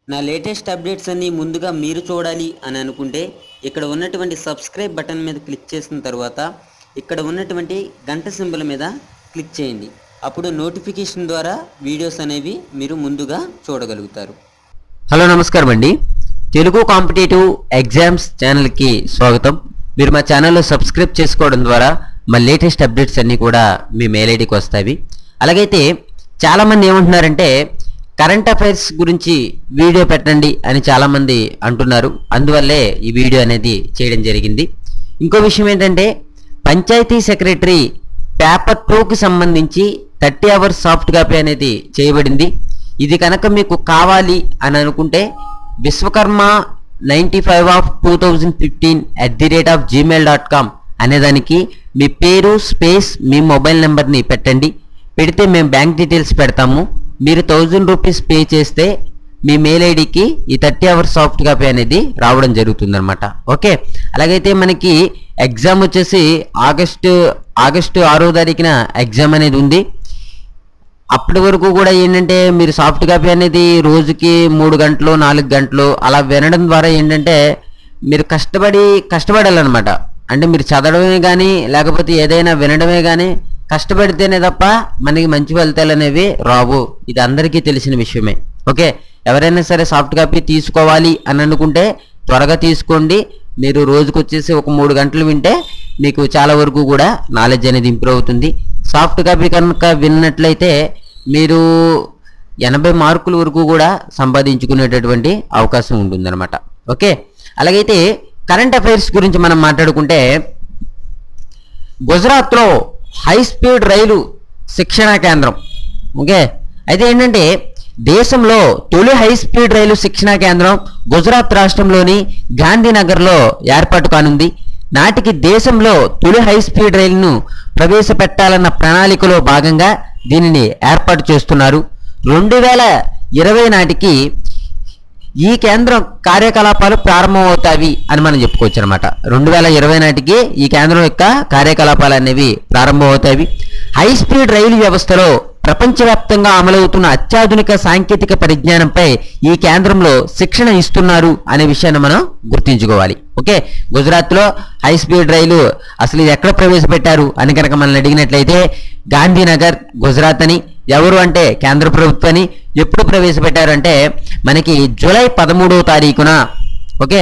నా latest updates అన్నీ ముందుగా మీరు చూడాలి అని అనుకుంటే ఇక్కడ ఉన్నటువంటి సబ్స్క్రైబ్ బటన్ మీద క్లిక్ చేసిన తర్వాత ఇక్కడ ఉన్నటువంటి గంట సింబల్ మీద క్లిక్ చేయండి అప్పుడు నోటిఫికేషన్ ద్వారా వీడియోస్ అనేవి మీరు ముందుగా చూడగలుగుతారు హలో నమస్కారం అండి తెలుగు కాంపిటేటివ్ ఎగ్జామ్స్ ఛానల్కి స్వాగతం మీరు మా ఛానల్లో సబ్స్క్రైబ్ చేసుకోవడం ద్వారా మా లేటెస్ట్ అప్డేట్స్ అన్నీ కూడా మీ మెయిల్ ఐడికి వస్తాయి అలాగైతే చాలామంది ఏమంటున్నారంటే కరెంట్ అఫైర్స్ గురించి వీడియో పెట్టండి అని చాలామంది అంటున్నారు అందువల్లే ఈ వీడియో అనేది చేయడం జరిగింది ఇంకో విషయం ఏంటంటే పంచాయతీ సెక్రటరీ పేపర్ టూకి సంబంధించి థర్టీ అవర్స్ సాఫ్ట్ కాపీ అనేది చేయబడింది ఇది కనుక మీకు కావాలి అని అనుకుంటే Vishwakarma ninety five of two thousand fifteen at the rate of Gmail dot com అనేదానికి మీ పేరు స్పేస్ మీ మొబైల్ నెంబర్ని పెట్టండి పెడితే మేము బ్యాంక్ డీటెయిల్స్ పెడతాము మీరు థౌజండ్ రూపీస్ పే చేస్తే మీ మెయిల్ ఐడికి ఈ థర్టీ అవర్స్ సాఫ్ట్ కాపీ అనేది రావడం జరుగుతుందన్నమాట ఓకే అలాగైతే మనకి ఎగ్జామ్ వచ్చేసి ఆగస్టు ఆగస్టు ఆరో తారీఖున ఎగ్జామ్ అనేది ఉంది అప్పటి వరకు కూడా ఏంటంటే మీరు సాఫ్ట్ కాపీ అనేది రోజుకి మూడు గంటలు నాలుగు గంటలు అలా వినడం ద్వారా ఏంటంటే మీరు కష్టపడి కష్టపడాలన్నమాట అంటే మీరు చదవడమే కానీ లేకపోతే ఏదైనా వినడమే కానీ కష్టపడితేనే తప్ప మనకి మంచి ఫలితాలు అనేవి రావు ఇది అందరికీ తెలిసిన విషయమే ఓకే ఎవరైనా సరే సాఫ్ట్ కాపీ తీసుకోవాలి అని అనుకుంటే త్వరగా తీసుకోండి మీరు రోజుకు వచ్చేసి ఒక మూడు గంటలు వింటే మీకు చాలా వరకు కూడా నాలెడ్జ్ అనేది ఇంప్రూవ్ అవుతుంది సాఫ్ట్ కాపీ కనుక విన్నట్లయితే మీరు ఎనభై మార్కుల వరకు కూడా సంపాదించుకునేటటువంటి అవకాశం ఉంటుందన్నమాట ఓకే అలాగైతే కరెంట్ అఫైర్స్ గురించి మనం మాట్లాడుకుంటే గుజరాత్లో హై స్పీడ్ రైలు శిక్షణా కేంద్రం ఓకే అయితే ఏంటంటే దేశంలో తొలి హై స్పీడ్ రైలు శిక్షణా కేంద్రం గుజరాత్ రాష్ట్రంలోని గాంధీనగర్లో ఏర్పాటు కానుంది నాటికి దేశంలో తొలి హై స్పీడ్ రైలును ప్రవేశపెట్టాలన్న ప్రణాళికలో భాగంగా దీనిని ఏర్పాటు చేస్తున్నారు రెండు వేల ఇరవై నాటికి ఈ కేంద్రం కార్యకలాపాలు ప్రారంభమవుతాయి అని మనం చెప్పుకోవచ్చు అనమాట రెండు వేల ఇరవై నాటికి ఈ కేంద్రం యొక్క కార్యకలాపాలు అనేవి ప్రారంభమవుతాయి హై స్పీడ్ రైలు వ్యవస్థలో ప్రపంచవ్యాప్తంగా అమలవుతున్న అత్యాధునిక సాంకేతిక పరిజ్ఞానంపై ఈ కేంద్రంలో శిక్షణ ఇస్తున్నారు అనే విషయాన్ని మనం గుర్తుంచుకోవాలి ఓకే గుజరాత్లో హై స్పీడ్ రైలు అసలు ఇది ఎక్కడ ప్రవేశపెట్టారు అని కనుక మనల్ని అడిగినట్లయితే గాంధీనగర్ గుజరాత్ అని ఎవరు అంటే కేంద్ర ప్రభుత్వాన్ని ఎప్పుడు ప్రవేశపెట్టారంటే మనకి జూలై పదమూడవ తారీఖున ఓకే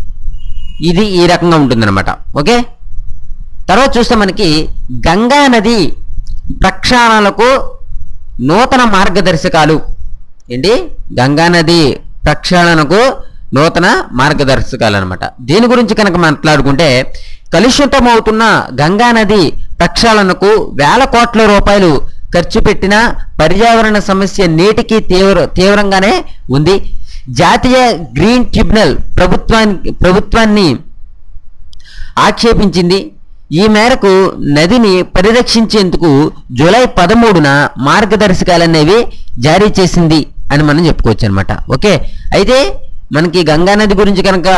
ఇది ఈ రకంగా ఉంటుందన్నమాట ఓకే తర్వాత చూస్తే మనకి గంగా నది ప్రక్షాళనలకు నూతన మార్గదర్శకాలు ఏంటి గంగా నది ప్రక్షాళనకు నూతన మార్గదర్శకాలు అనమాట దీని గురించి కనుక మాట్లాడుకుంటే కలుషితమవుతున్న గంగా నది ప్రక్షాళనకు వేల కోట్ల రూపాయలు ఖర్చు పెట్టిన పర్యావరణ సమస్య నేటికి తీవ్ర తీవ్రంగానే ఉంది జాతీయ గ్రీన్ ట్రిబ్యునల్ ప్రభుత్వానికి ప్రభుత్వాన్ని ఆక్షేపించింది ఈ మేరకు నదిని పరిరక్షించేందుకు జూలై పదమూడున మార్గదర్శకాలనేవి జారీ చేసింది అని మనం చెప్పుకోవచ్చు అనమాట ఓకే అయితే మనకి గంగా నది గురించి కనుక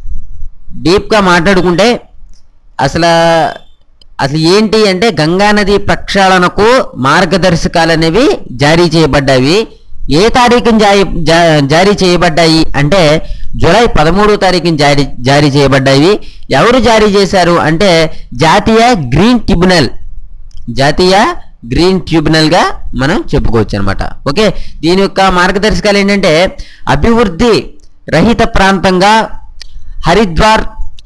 డీప్గా మాట్లాడుకుంటే అసలు అసలు ఏంటి అంటే గంగా నది ప్రక్షాళనకు మార్గదర్శకాలు అనేవి జారీ చేయబడ్డాయి ఏ తారీఖున జారీ జా- జారీ చేయబడ్డాయి అంటే జూలై పదమూడో తారీఖున జారీ జారీ చేయబడ్డాయి ఎవరు జారీ చేశారు అంటే జాతీయ గ్రీన్ ట్రిబ్యునల్ జాతీయ గ్రీన్ ట్రిబ్యునల్ గా మనం చెప్పుకోవచ్చు అనమాట ఓకే దీని యొక్క మార్గదర్శకాలు ఏంటంటే అభివృద్ధి రహిత ప్రాంతంగా హరిద్వార్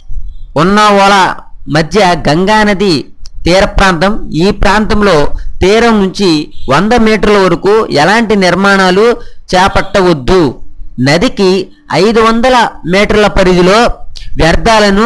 ఉన్నోల మధ్య గంగా నది తీర ప్రాంతం ఈ ప్రాంతంలో తీరం నుంచి వంద మీటర్ల వరకు ఎలాంటి నిర్మాణాలు చేపట్టవద్దు నదికి ఐదు వందల మీటర్ల పరిధిలో వ్యర్థాలను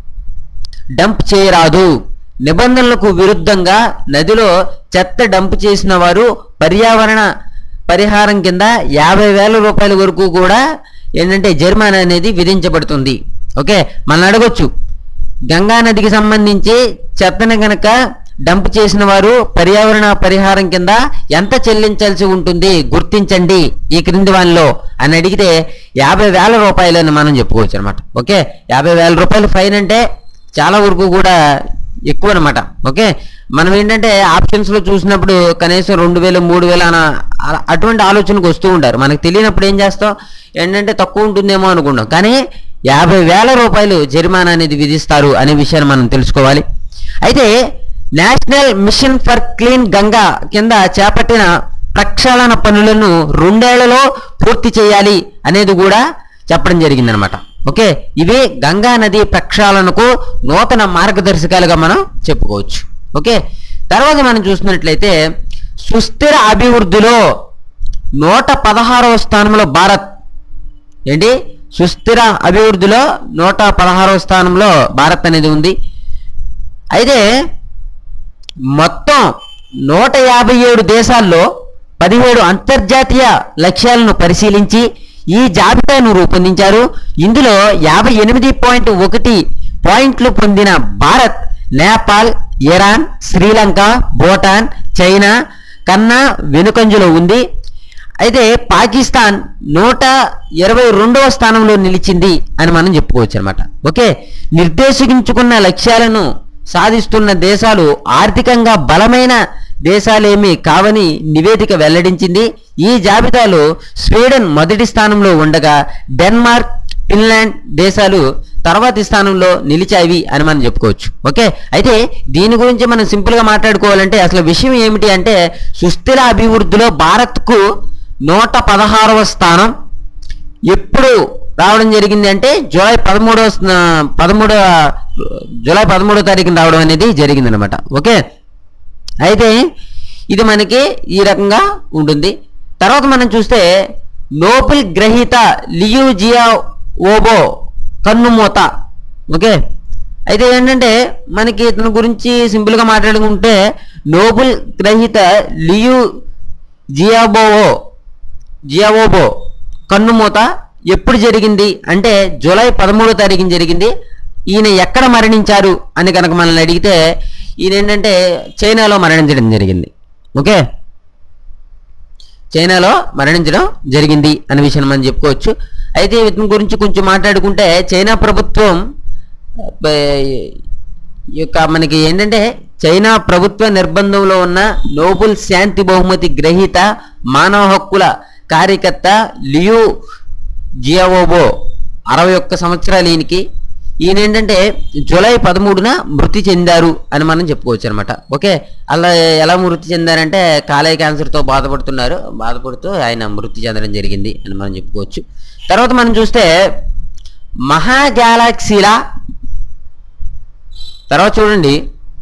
డంప్ చేయరాదు నిబంధనలకు విరుద్ధంగా నదిలో చెత్త డంప్ చేసిన వారు పర్యావరణ పరిహారం కింద యాభై వేల రూపాయల వరకు కూడా ఏంటంటే జరిమానా అనేది విధించబడుతుంది ఓకే మనం అడగొచ్చు గంగా నదికి సంబంధించి చెత్తను గనక డంప్ చేసిన వారు పర్యావరణ పరిహారం కింద ఎంత చెల్లించాల్సి ఉంటుంది గుర్తించండి ఈ క్రింది వానిలో అని అడిగితే యాభై వేల రూపాయలని మనం చెప్పుకోవచ్చు అనమాట ఓకే యాభై వేల రూపాయలు ఫైన్ అంటే చాలా వరకు కూడా ఎక్కువ అనమాట ఓకే మనం ఏంటంటే ఆప్షన్స్ లో చూసినప్పుడు కనీసం రెండు వేలు మూడు వేలు అన అ- అటువంటి ఆలోచనకు వస్తూ ఉంటారు మనకు తెలియనప్పుడు ఏం చేస్తాం ఏంటంటే తక్కువ ఉంటుందేమో అనుకుంటాం కానీ యాభై వేల రూపాయలు జరిమానా అనేది విధిస్తారు అనే విషయాన్ని మనం తెలుసుకోవాలి అయితే national mission for clean Ganga కింద చేపట్టిన ప్రక్షాళన పనులను రెండేళ్లలో పూర్తి చేయాలి అనేది కూడా చెప్పడం జరిగిందనమాట ఓకే ఇవి గంగా నది ప్రక్షాళనకు నూతన మార్గదర్శకాలుగా మనం చెప్పుకోవచ్చు ఓకే తర్వాత మనం చూసినట్లయితే సుస్థిర అభివృద్ధిలో నూట పదహారవ స్థానంలో భారత్ ఏంటి సుస్థిర అభివృద్ధిలో నూట పదహారవ స్థానంలో భారత్ అనేది ఉంది అయితే మొత్తం నూట యాభై ఏడు దేశాల్లో పదిహేడు అంతర్జాతీయ లక్ష్యాలను పరిశీలించి ఈ జాబితాను రూపొందించారు ఇందులో యాభై ఎనిమిది పాయింట్ ఒకటి పాయింట్లు పొందిన భారత్ నేపాల్ ఇరాన్ శ్రీలంక భూటాన్ చైనా కన్నా వెనుకంజలో ఉంది అయితే పాకిస్తాన్ నూట ఇరవై రెండవ స్థానంలో నిలిచింది అని మనం చెప్పుకోవచ్చు అనమాట ఓకే నిర్దేశించుకున్న లక్ష్యాలను సాధిస్తున్న దేశాలు ఆర్థికంగా బలమైన దేశాలేమీ కావని నివేదిక వెల్లడించింది ఈ జాబితాలో స్వీడన్ మొదటి స్థానంలో ఉండగా డెన్మార్క్ ఫిన్లాండ్ దేశాలు తర్వాతి స్థానంలో నిలిచాయి అని మనం చెప్పుకోవచ్చు ఓకే అయితే దీని గురించి మనం సింపుల్ గా మాట్లాడుకోవాలంటే అసలు విషయం ఏమిటి అంటే సుస్థిర అభివృద్ధిలో భారత్కు నూట పదహారవ స్థానం ఎప్పుడు రావడం జరిగింది అంటే జూలై పదమూడవ స్న- పదమూడవ జూలై పదమూడవ తారీఖున రావడం అనేది జరిగింది అనమాట ఓకే అయితే ఇది మనకి ఈ రకంగా ఉంటుంది తర్వాత మనం చూస్తే నోబెల్ గ్రహీత లియు జియా ఓబో కన్నుమూత ఓకే అయితే ఏంటంటే మనకి ఇతని గురించి సింపుల్గా మాట్లాడుకుంటే నోబెల్ గ్రహీత లియు జియాబోవో జియావోబో కన్నుమూత ఎప్పుడు జరిగింది అంటే జూలై పదమూడో తారీఖున జరిగింది ఈయన ఎక్కడ మరణించారు అని కనుక మనల్ని అడిగితే ఈయన ఏంటంటే చైనాలో మరణించడం జరిగింది ఓకే చైనాలో మరణించడం జరిగింది అనే విషయం మనం చెప్పుకోవచ్చు అయితే వీటిని గురించి కొంచెం మాట్లాడుకుంటే చైనా ప్రభుత్వం బ- ఈ యొక్క మనకి ఏంటంటే చైనా ప్రభుత్వ నిర్బంధంలో ఉన్న నోబెల్ శాంతి బహుమతి గ్రహీత మానవ హక్కుల కార్యకర్త లియు జియావోబో అరవై ఒక్క సంవత్సరాలు ఈయనకి ఈయన ఏంటంటే జూలై పదమూడున మృతి చెందారు అని మనం చెప్పుకోవచ్చు అనమాట ఓకే అలా ఎలా మృతి చెందారంటే కాలేయ క్యాన్సర్తో బాధపడుతున్నారు బాధపడుతూ ఆయన మృతి చెందడం జరిగింది అని మనం చెప్పుకోవచ్చు తర్వాత మనం చూస్తే మహా గ్యాలాక్సీల తర్వాత చూడండి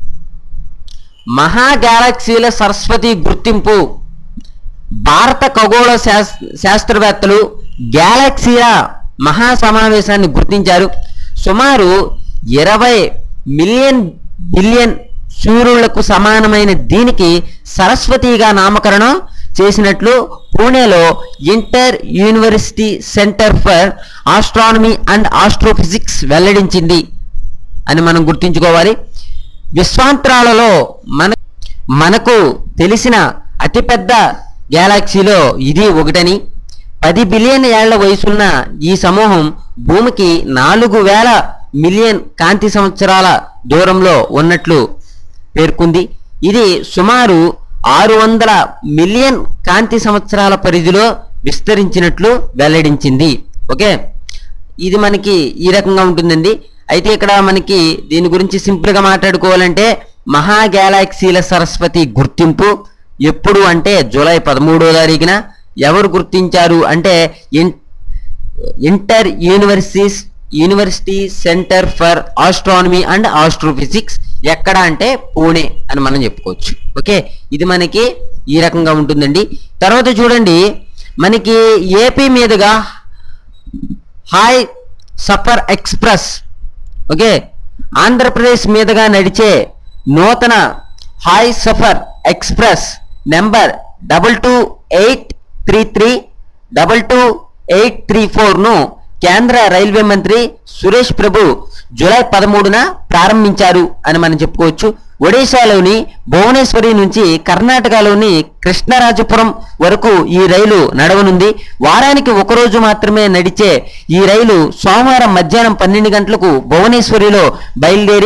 మహా గ్యాలక్సీల సరస్వతి గుర్తింపు భారత ఖగోళ శాస్ శాస్త్రవేత్తలు గ్యాలక్సీల మహా సమావేశాన్ని గుర్తించారు సుమారు ఇరవై మిలియన్ బిలియన్ సూర్యులకు సమానమైన దీనికి సరస్వతిగా నామకరణం చేసినట్లు పూణేలో inter university centre for astronomy and astrophysics వెల్లడించింది అని మనం గుర్తుంచుకోవాలి విశ్వాంతరాలలో మన మనకు తెలిసిన అతిపెద్ద గ్యాలక్సీలో ఇది ఒకటని పది బిలియన్ ఏళ్ల వయసున్న ఈ సమూహం భూమికి నాలుగు వేల మిలియన్ కాంతి సంవత్సరాల దూరంలో ఉన్నట్లు పేర్కొంది ఇది సుమారు ఆరు వందల మిలియన్ కాంతి సంవత్సరాల పరిధిలో విస్తరించినట్లు వెల్లడించింది ఓకే ఇది మనకి ఈ రకంగా ఉంటుందండి అయితే ఇక్కడ మనకి దీని గురించి సింపుల్ గా మాట్లాడుకోవాలంటే మహా గ్యాలాక్సీల సరస్వతి గుర్తింపు ఎప్పుడు అంటే జూలై పదమూడో తారీఖున ఎవరు గుర్తించారు అంటే in inter universities university centre for astronomy and astrophysics ఎక్కడ అంటే పూణే అని మనం చెప్పుకోవచ్చు ఓకే ఇది మనకి ఈ రకంగా ఉంటుందండి తర్వాత చూడండి మనకి ఏపీ మీదుగా Humsafar express okay Andhra Pradesh మీదుగా నడిచే నూతన Humsafar express number double two eight three three double two eight three ఫోర్ను కేంద్ర రైల్వే మంత్రి సురేష్ ప్రభు జూలై పదమూడున ప్రారంభించారు అని మనం చెప్పుకోవచ్చు ఒడిశాలోని భువనేశ్వరి నుంచి కర్ణాటకలోని కృష్ణరాజపురం వరకు ఈ రైలు నడవనుంది వారానికి ఒక రోజు మాత్రమే నడిచే ఈ రైలు సోమవారం మధ్యాహ్నం పన్నెండు గంటలకు భువనేశ్వరిలో బయలుదేరి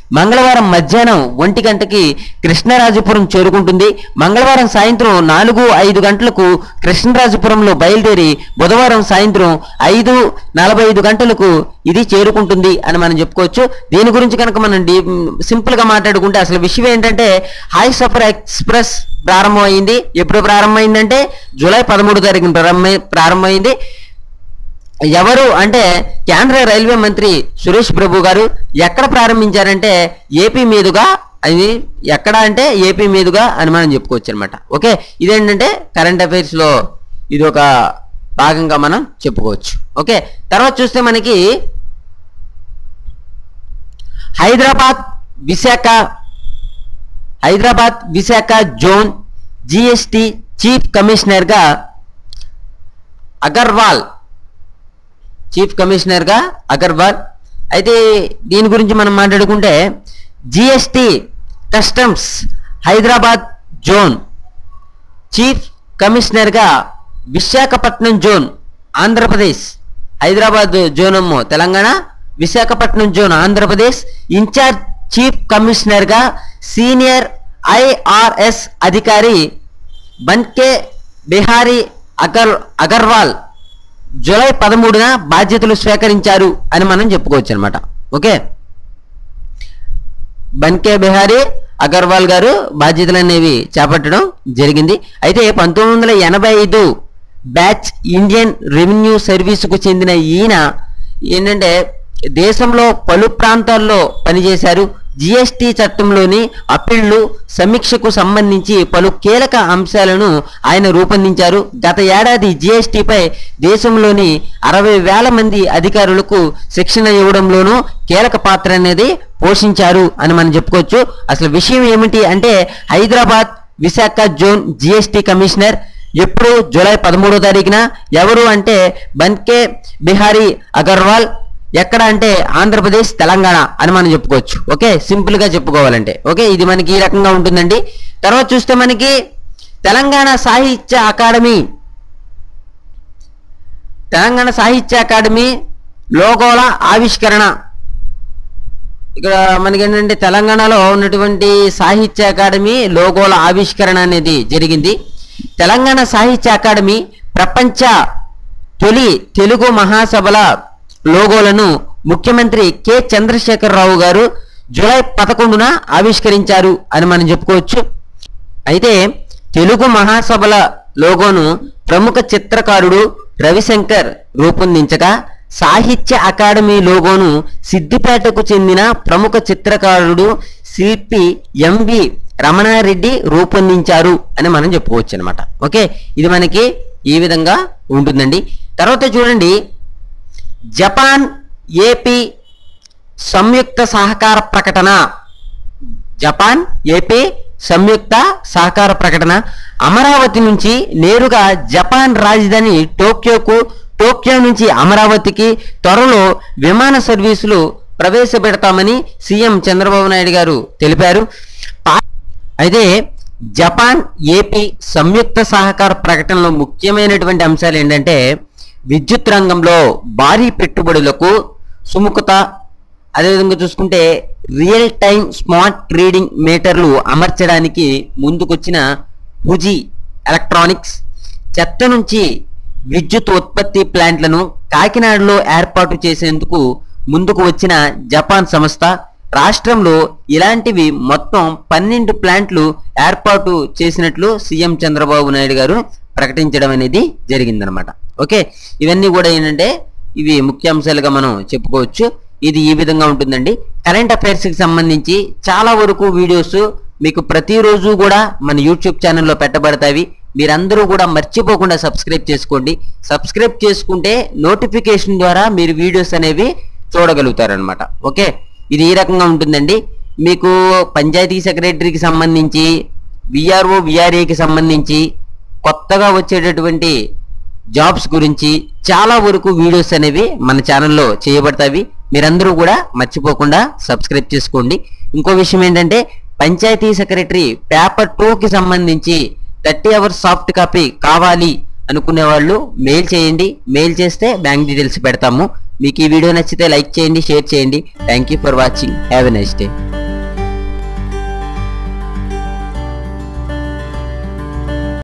మంగళవారం మధ్యాహ్నం ఒంటి గంటకి కృష్ణరాజపురం చేరుకుంటుంది మంగళవారం సాయంత్రం నాలుగు ఐదు గంటలకు కృష్ణరాజపురంలో బయలుదేరి బుధవారం సాయంత్రం ఐదు నలభై ఐదు గంటలకు ఇది చేరుకుంటుంది అని మనం చెప్పుకోవచ్చు దీని గురించి కనుక మనం డీ సింపుల్ గా మాట్లాడుకుంటే అసలు విషయం ఏంటంటే హాయ్ సఫర్ ఎక్స్ప్రెస్ ప్రారంభమైంది ఎప్పుడు ప్రారంభమైందంటే జూలై పదమూడు తారీఖున ప్రారంభమై ప్రారంభమైంది ఎవరు అంటే కేంద్ర రైల్వే మంత్రి సురేష్ ప్రభు గారు ఎక్కడ ప్రారంభించారంటే ఏపీ మీదుగా అది ఎక్కడ అంటే ఏపీ మీదుగా అని మనం చెప్పుకోవచ్చు అనమాట ఓకే ఇదేంటంటే కరెంట్ అఫైర్స్ లో ఇది ఒక భాగంగా మనం చెప్పుకోవచ్చు ఓకే తర్వాత చూస్తే మనకి Hyderabad Visakha Hyderabad Visakha zone GST chief కమిషనర్గా అగర్వాల్ చీఫ్ కమిషనర్గా అగర్వాల్ అయితే దీని గురించి మనం మాట్లాడుకుంటే GST customs Hyderabad zone chief కమిషనర్గా విశాఖపట్నం జోన్ ఆంధ్రప్రదేశ్ హైదరాబాద్ జోన్ అమ్మో Telangana Visakhapatnam zone Andhra Pradesh incharge chief కమిషనర్గా సీనియర్ ఐఆర్ఎస్ అధికారి బన్కే బిహారీ అగర్ అగర్వాల్ జూలై పదమూడున బాధ్యతలు స్వీకరించారు అని మనం చెప్పుకోవచ్చు అనమాట ఓకే బన్కే బిహారీ అగర్వాల్ గారు బాధ్యతలు అనేవి చేపట్టడం జరిగింది అయితే పంతొమ్మిది వందల ఎనభై ఐదు బ్యాచ్ ఇండియన్ రెవెన్యూ సర్వీసుకు చెందిన ఈయన ఏంటంటే దేశంలో పలు ప్రాంతాల్లో పనిచేశారు జిఎస్టి చట్టంలోని అప్పీళ్లు సమీక్షకు సంబంధించి పలు కీలక అంశాలను ఆయన రూపొందించారు గత ఏడాది జిఎస్టిపై దేశంలోని అరవై వేల మంది అధికారులకు శిక్షణ ఇవ్వడంలోనూ కీలక పాత్ర అనేది పోషించారు అని మనం చెప్పుకోవచ్చు అసలు విషయం ఏమిటి అంటే Hyderabad Visakha zone GST commissioner ఎప్పుడు జూలై పదమూడో తారీఖున ఎవరు అంటే బన్కే బిహారీ అగర్వాల్ ఎక్కడ అంటే ఆంధ్రప్రదేశ్ తెలంగాణ అని మనం చెప్పుకోవచ్చు ఓకే సింపుల్ గా చెప్పుకోవాలంటే ఓకే ఇది మనకి ఈ రకంగా ఉంటుందండి తర్వాత చూస్తే మనకి తెలంగాణ సాహిత్య అకాడమీ తెలంగాణ సాహిత్య అకాడమీ లోగోల ఆవిష్కరణ ఇక్కడ మనకి ఏంటంటే తెలంగాణలో ఉన్నటువంటి సాహిత్య అకాడమీ లోగోల ఆవిష్కరణ అనేది జరిగింది తెలంగాణ సాహిత్య అకాడమీ ప్రపంచ తొలి తెలుగు మహాసభల లోగోలను ముఖ్యమంత్రి కె చంద్రశేఖరరావు గారు జూలై పదకొండున ఆవిష్కరించారు అని మనం చెప్పుకోవచ్చు అయితే తెలుగు మహాసభల లోగోను ప్రముఖ చిత్రకారుడు రవిశంకర్ రూపొందించగా సాహిత్య అకాడమీ లోగోను సిద్దిపేటకు చెందిన ప్రముఖ చిత్రకారుడు శిల్పి ఎంవి రమణారెడ్డి రూపొందించారు అని మనం చెప్పుకోవచ్చు అనమాట ఓకే ఇది మనకి ఈ విధంగా ఉంటుందండి తర్వాత చూడండి జపాన్ ఏపీ సంయుక్త సహకార ప్రకటన జపాన్ ఏపీ సంయుక్త సహకార ప్రకటన అమరావతి నుంచి నేరుగా జపాన్ రాజధాని టోక్యోకు టోక్యో నుంచి అమరావతికి త్వరలో విమాన సర్వీసులు ప్రవేశపెడతామని సీఎం చంద్రబాబు నాయుడు గారు తెలిపారు పా- అయితే జపాన్ ఏపీ సంయుక్త సహకార ప్రకటనలో ముఖ్యమైనటువంటి అంశాలు ఏంటంటే విద్యుత్ రంగంలో భారీ పెట్టుబడులకు సుముఖత అదేవిధంగా చూసుకుంటే రియల్ టైం స్మార్ట్ ట్రేడింగ్ మీటర్లు అమర్చడానికి ముందుకొచ్చిన హుజీ ఎలక్ట్రానిక్స్ చెత్త నుంచి విద్యుత్ ఉత్పత్తి ప్లాంట్లను కాకినాడలో ఏర్పాటు చేసేందుకు ముందుకు వచ్చిన జపాన్ సంస్థ రాష్ట్రంలో ఇలాంటివి మొత్తం పన్నెండు ప్లాంట్లు ఏర్పాటు చేసినట్లు సీఎం చంద్రబాబు నాయుడు గారు ప్రకటించడం అనేది జరిగిందనమాట ఓకే ఇవన్నీ కూడా ఏంటంటే ఇవి ముఖ్యాంశాలుగా మనం చెప్పుకోవచ్చు ఇది ఈ విధంగా ఉంటుందండి కరెంట్ అఫైర్స్ కి సంబంధించి చాలా వరకు వీడియోస్ మీకు ప్రతిరోజు కూడా మన యూట్యూబ్ ఛానల్లో పెట్టబడతాయి మీరందరూ కూడా మర్చిపోకుండా సబ్స్క్రైబ్ చేసుకోండి సబ్స్క్రైబ్ చేసుకుంటే నోటిఫికేషన్ ద్వారా మీరు వీడియోస్ అనేవి చూడగలుగుతారనమాట ఓకే ఇది ఈ రకంగా ఉంటుందండి మీకు పంచాయతీ సెక్రటరీకి సంబంధించి విఆర్ఓ విఆర్ఏకి సంబంధించి కొత్తగా వచ్చేటటువంటి జాబ్స్ గురించి చాలా వరకు వీడియోస్ అనేవి మన ఛానల్లో చేయబడతాయి మీరందరూ కూడా మర్చిపోకుండా సబ్స్క్రైబ్ చేసుకోండి ఇంకో విషయం ఏంటంటే పంచాయతీ సెక్రటరీ పేపర్ కి సంబంధించి థర్టీ అవర్స్ సాఫ్ట్ కాపీ కావాలి అనుకునే వాళ్ళు మెయిల్ చేయండి మెయిల్ చేస్తే బ్యాంక్ డీటెయిల్స్ పెడతాము మీకు ఈ వీడియో నచ్చితే లైక్ చేయండి షేర్ చేయండి thank you for watching have a nice day